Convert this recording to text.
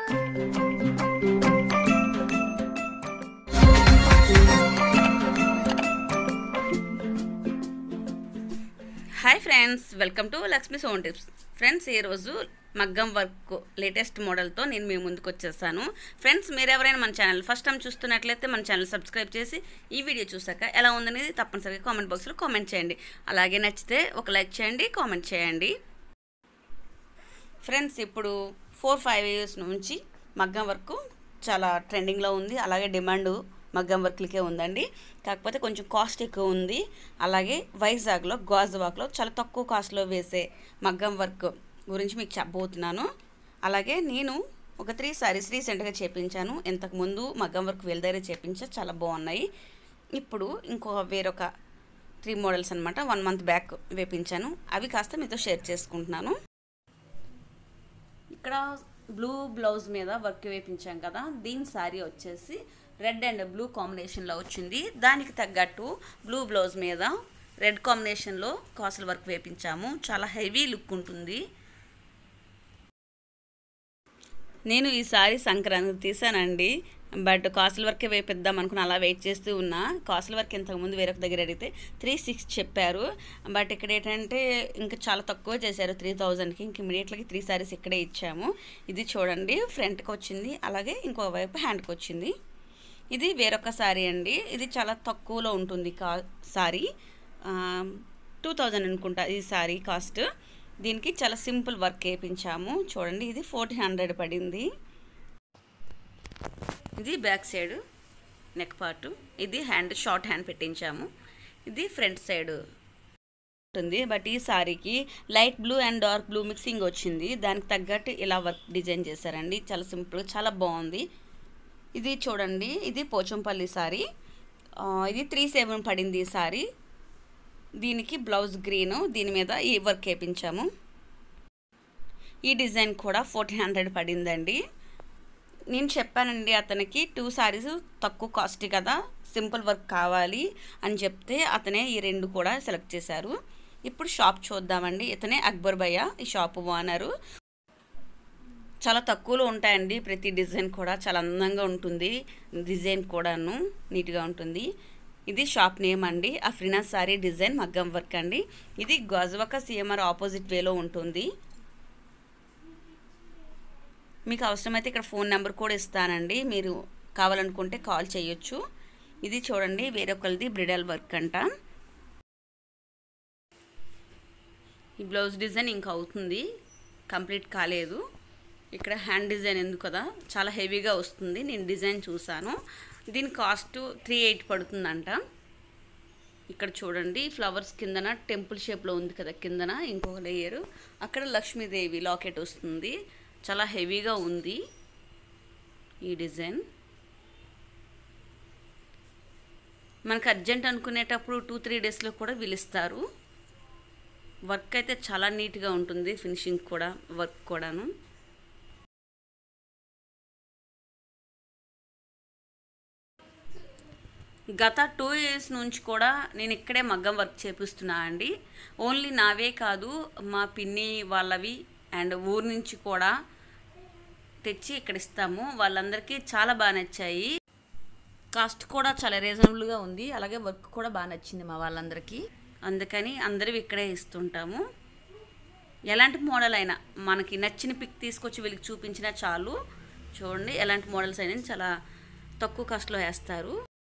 hi friends welcome to Lakshmi సోన్ tips friends ఈరోజు మగ్గం వర్క్ లేటెస్ట్ మోడల్తో నేను మీ ముందుకు వచ్చేసాను ఫ్రెండ్స్ మీరు ఎవరైనా మన ఛానల్ ఫస్ట్ టైం చూస్తున్నట్లయితే మన ఛానల్ సబ్స్క్రైబ్ చేసి ఈ వీడియో చూసాక ఎలా ఉందనేది తప్పనిసరిగా కామెంట్ బాక్స్లో కామెంట్ చేయండి అలాగే నచ్చితే ఒక లైక్ చేయండి కామెంట్ చేయండి ఫ్రెండ్స్ ఇప్పుడు ఫోర్ ఫైవ్ ఇయర్స్ నుంచి మగ్గం వర్క్ చాలా ట్రెండింగ్లో ఉంది అలాగే డిమాండ్ మగ్గం వర్క్లకే ఉందండి కాకపోతే కొంచెం కాస్ట్ ఎక్కువ ఉంది అలాగే వైజాగ్లో గాజువాక్లో చాలా తక్కువ కాస్ట్లో వేసే మగ్గం వర్క్ గురించి మీకు చెప్పబోతున్నాను అలాగే నేను ఒక త్రీ సారీస్ రీసెంట్గా చేపించాను ఇంతకుముందు మగ్గం వర్క్ వీళ్ళ దగ్గర చేపించా చాలా బాగున్నాయి ఇప్పుడు ఇంకో వేరొక త్రీ మోడల్స్ అనమాట వన్ మంత్ బ్యాక్ వేపించాను అవి కాస్త మీతో షేర్ చేసుకుంటున్నాను ఇక్కడ బ్లూ బ్లౌజ్ మీద వర్క్ వేపించాం కదా దీని శారీ వచ్చేసి రెడ్ అండ్ బ్లూ కాంబినేషన్లో వచ్చింది దానికి తగ్గట్టు బ్లూ బ్లౌజ్ మీద రెడ్ కాంబినేషన్లో కాసుల వర్క్ వేపించాము చాలా హెవీ లుక్ ఉంటుంది నేను ఈ సారీ సంక్రాంతి తీసానండి బట్ కాసుల వర్కే వేపిద్దాం అనుకుని అలా వెయిట్ చేస్తూ ఉన్నా కాసుల వర్క్ ఇంతకుముందు వేరొక దగ్గర అడిగితే త్రీ సిక్స్ చెప్పారు బట్ ఇక్కడ ఏంటంటే ఇంకా చాలా తక్కువ చేశారు త్రీ థౌజండ్కి ఇంక ఇమీడియట్లీ త్రీ సారీస్ ఇక్కడే ఇచ్చాము ఇది చూడండి ఫ్రంట్కి వచ్చింది అలాగే ఇంకో వైపు హ్యాండ్కి వచ్చింది ఇది వేరొక సారీ అండి ఇది చాలా తక్కువలో ఉంటుంది కా సారీ టూ థౌజండ్ అనుకుంటా ఈ సారీ కాస్ట్ దీనికి చాలా సింపుల్ వర్క్ వేయించాము చూడండి ఇది ఫోర్టీన్ హండ్రెడ్ పడింది ఇది బ్యాక్ సైడ్ నెక్ పార్ట్ ఇది హ్యాండ్ షార్ట్ హ్యాండ్ పెట్టించాము ఇది ఫ్రంట్ సైడ్ ఉంటుంది బట్ ఈ సారీకి light blue and dark blue mixing వచ్చింది దానికి తగ్గట్టు ఇలా వర్క్ డిజైన్ చేశారండి చాలా సింపుల్ చాలా బాగుంది ఇది చూడండి ఇది పోచంపల్లి సారీ ఇది త్రీ సెవెన్ పడింది ఈ సారీ దీనికి బ్లౌజ్ గ్రీన్ దీని మీద ఈ వర్క్ వేయించాము ఈ డిజైన్ కూడా ఫోర్టీన్ హండ్రెడ్ పడిందండి నేను చెప్పానండి అతనికి టూ సారీస్ తక్కువ కాస్ట్ కదా సింపుల్ వర్క్ కావాలి అని చెప్తే అతనే ఈ రెండు కూడా సెలెక్ట్ చేశారు ఇప్పుడు షాప్ చూద్దామండి ఇతనే అక్బర్ భయ్య ఈ షాప్ ఓనరు చాలా తక్కువలో ఉంటాయండి ప్రతి డిజైన్ కూడా చాలా అందంగా ఉంటుంది డిజైన్ కూడాను నీట్గా ఉంటుంది ఇది షాప్ నేమ్ అండి అఫ్రీనా సారీ డిజైన్ మగ్గం వర్క్ అండి ఇది గజవక సిఎంఆర్ ఆపోజిట్ వేలో ఉంటుంది మీకు అవసరమైతే ఇక్కడ ఫోన్ నెంబర్ కూడా ఇస్తానండి మీరు కావాలనుకుంటే కాల్ చేయొచ్చు ఇది చూడండి వేరొకరిది బ్రిడల్ వర్క్ అంట ఈ బ్లౌజ్ డిజైన్ ఇంకా అవుతుంది కంప్లీట్ కాలేదు ఇక్కడ హ్యాండ్ డిజైన్ ఎందుకు కదా చాలా హెవీగా వస్తుంది నేను డిజైన్ చూసాను దీని కాస్ట్ త్రీ ఎయిట్ పడుతుందంట ఇక్కడ చూడండి ఫ్లవర్స్ కిందన టెంపుల్ షేప్లో ఉంది కదా కిందన ఇంకొక లేయరు అక్కడ లక్ష్మీదేవి లాకెట్ వస్తుంది చాలా హెవీగా ఉంది ఈ డిజైన్ మనకు అర్జెంట్ అనుకునేటప్పుడు టూ త్రీ డేస్లో కూడా పిలుస్తారు వర్క్ అయితే చాలా నీట్గా ఉంటుంది ఫినిషింగ్ కూడా వర్క్ కూడాను గత టూ ఇయర్స్ నుంచి కూడా నేను ఇక్కడే మగ్గం వర్క్ చేపిస్తున్నా అండి ఓన్లీ నావే కాదు మా పిన్ని వాళ్ళవి అండ్ ఊరు నుంచి కూడా తెచ్చి ఇక్కడ ఇస్తాము వాళ్ళందరికీ చాలా బాగా నచ్చాయి కాస్ట్ కూడా చాలా రీజనబుల్గా ఉంది అలాగే వర్క్ కూడా బాగా నచ్చింది మా వాళ్ళందరికీ అందుకని అందరూ ఇక్కడే ఇస్తుంటాము ఎలాంటి మోడల్ అయినా మనకి నచ్చిన పిక్ తీసుకొచ్చి వీళ్ళకి చూపించినా చాలు చూడండి ఎలాంటి మోడల్స్ అయినా చాలా తక్కువ కాస్ట్లో వేస్తారు